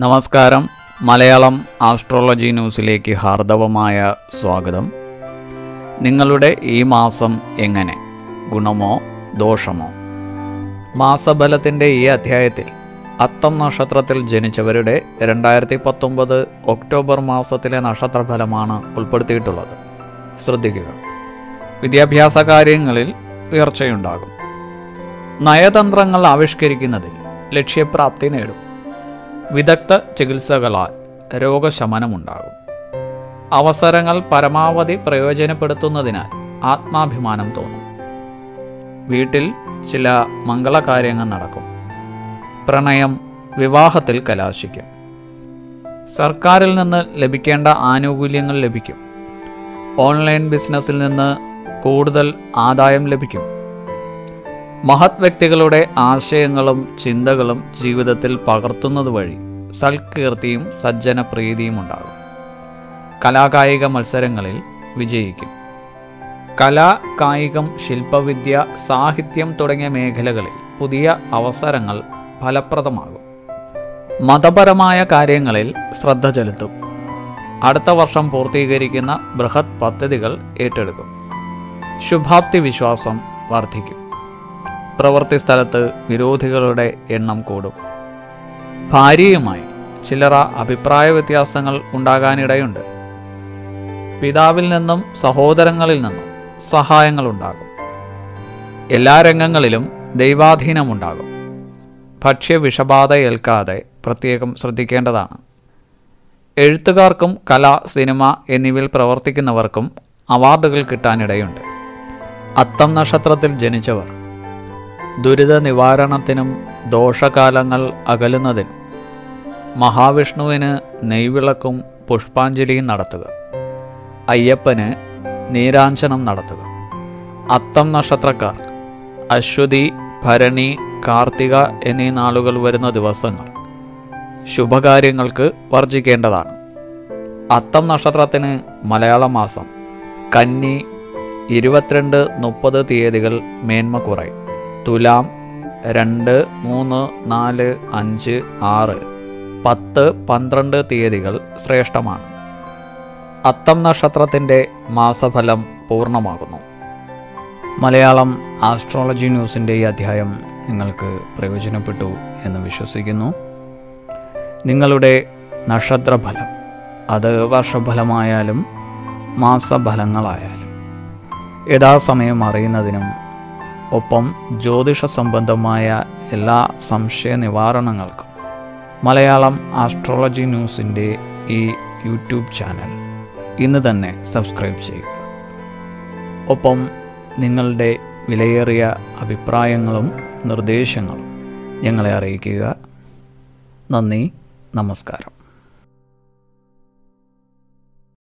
നമസ്കാരം മലയാളം ആസ്ട്രോളജി ന്യൂസിലേക്ക് ഹാർദവമായ സ്വാഗതം നിങ്ങളുടെ ഈ മാസം എങ്ങനെ ഗുണമോ ദോഷമോ മാസഫലത്തിൻ്റെ ഈ അധ്യായത്തിൽ അത്തം നക്ഷത്രത്തിൽ ജനിച്ചവരുടെ രണ്ടായിരത്തി പത്തൊമ്പത് ഒക്ടോബർ മാസത്തിലെ നക്ഷത്രഫലമാണ് ഉൾപ്പെടുത്തിയിട്ടുള്ളത് ശ്രദ്ധിക്കുക വിദ്യാഭ്യാസ കാര്യങ്ങളിൽ ഉയർച്ചയുണ്ടാകും നയതന്ത്രങ്ങൾ ആവിഷ്കരിക്കുന്നതിൽ ലക്ഷ്യപ്രാപ്തി നേടും വിദഗ്ധ ചികിത്സകളാൽ രോഗശമനമുണ്ടാകും അവസരങ്ങൾ പരമാവധി പ്രയോജനപ്പെടുത്തുന്നതിനാൽ ആത്മാഭിമാനം തോന്നും വീട്ടിൽ ചില മംഗളകാര്യങ്ങൾ നടക്കും പ്രണയം വിവാഹത്തിൽ കലാശിക്കും സർക്കാരിൽ നിന്ന് ലഭിക്കേണ്ട ആനുകൂല്യങ്ങൾ ലഭിക്കും ഓൺലൈൻ ബിസിനസ്സിൽ നിന്ന് കൂടുതൽ ആദായം ലഭിക്കും മഹത് വ്യക്തികളുടെ ആശയങ്ങളും ചിന്തകളും ജീവിതത്തിൽ പകർത്തുന്നത് വഴി സൽകീർത്തിയും സജ്ജനപ്രീതിയും ഉണ്ടാകും കലാകായിക മത്സരങ്ങളിൽ വിജയിക്കും കല കായികം ശില്പവിദ്യ സാഹിത്യം തുടങ്ങിയ മേഖലകളിൽ പുതിയ അവസരങ്ങൾ ഫലപ്രദമാകും മതപരമായ കാര്യങ്ങളിൽ ശ്രദ്ധ ചെലുത്തും അടുത്ത വർഷം പൂർത്തീകരിക്കുന്ന ബൃഹത് പദ്ധതികൾ ഏറ്റെടുക്കും ശുഭാപ്തി വിശ്വാസം വർദ്ധിക്കും പ്രവൃത്തി സ്ഥലത്ത് വിരോധികളുടെ എണ്ണം കൂടും ഭാര്യയുമായി ചില്ലറ അഭിപ്രായ വ്യത്യാസങ്ങൾ ഉണ്ടാകാനിടയുണ്ട് പിതാവിൽ നിന്നും സഹോദരങ്ങളിൽ നിന്നും സഹായങ്ങൾ ഉണ്ടാകും എല്ലാ രംഗങ്ങളിലും ദൈവാധീനമുണ്ടാകും ഭക്ഷ്യ വിഷബാധ ഏൽക്കാതെ പ്രത്യേകം ശ്രദ്ധിക്കേണ്ടതാണ് എഴുത്തുകാർക്കും കല സിനിമ എന്നിവയിൽ പ്രവർത്തിക്കുന്നവർക്കും അവാർഡുകൾ കിട്ടാനിടയുണ്ട് അത്തം നക്ഷത്രത്തിൽ ജനിച്ചവർ ദുരിത നിവാരണത്തിനും ദോഷകാലങ്ങൾ അകലുന്നതിനും മഹാവിഷ്ണുവിന് നെയ്വിളക്കും പുഷ്പാഞ്ജലിയും നടത്തുക അയ്യപ്പന് നീരാഞ്ജനം നടത്തുക അത്തം നക്ഷത്രക്കാർ അശ്വതി ഭരണി കാർത്തിക എന്നീ നാളുകൾ വരുന്ന ദിവസങ്ങൾ ശുഭകാര്യങ്ങൾക്ക് വർജിക്കേണ്ടതാണ് അത്തം നക്ഷത്രത്തിന് മലയാള മാസം കന്നി ഇരുപത്തിരണ്ട് മുപ്പത് തീയതികൾ മേന്മ കുറയും തുലാം രണ്ട് മൂന്ന് നാല് അഞ്ച് ആറ് പത്ത് പന്ത്രണ്ട് തീയതികൾ ശ്രേഷ്ഠമാണ് അത്തം നക്ഷത്രത്തിൻ്റെ മാസഫലം പൂർണ്ണമാകുന്നു മലയാളം ആസ്ട്രോളജി ന്യൂസിൻ്റെ ഈ അധ്യായം നിങ്ങൾക്ക് പ്രയോജനപ്പെട്ടു എന്ന് വിശ്വസിക്കുന്നു നിങ്ങളുടെ നക്ഷത്രഫലം അത് വർഷഫലമായാലും മാസഫലങ്ങളായാലും യഥാസമയം അറിയുന്നതിനും ഒപ്പം ജ്യോതിഷ സംബന്ധമായ എല്ലാ സംശയ നിവാരണങ്ങൾക്കും മലയാളം ആസ്ട്രോളജി ന്യൂസിൻ്റെ ഈ യൂട്യൂബ് ചാനൽ ഇന്ന് തന്നെ സബ്സ്ക്രൈബ് ചെയ്യുക ഒപ്പം നിങ്ങളുടെ വിലയേറിയ അഭിപ്രായങ്ങളും നിർദ്ദേശങ്ങളും ഞങ്ങളെ അറിയിക്കുക നന്ദി നമസ്കാരം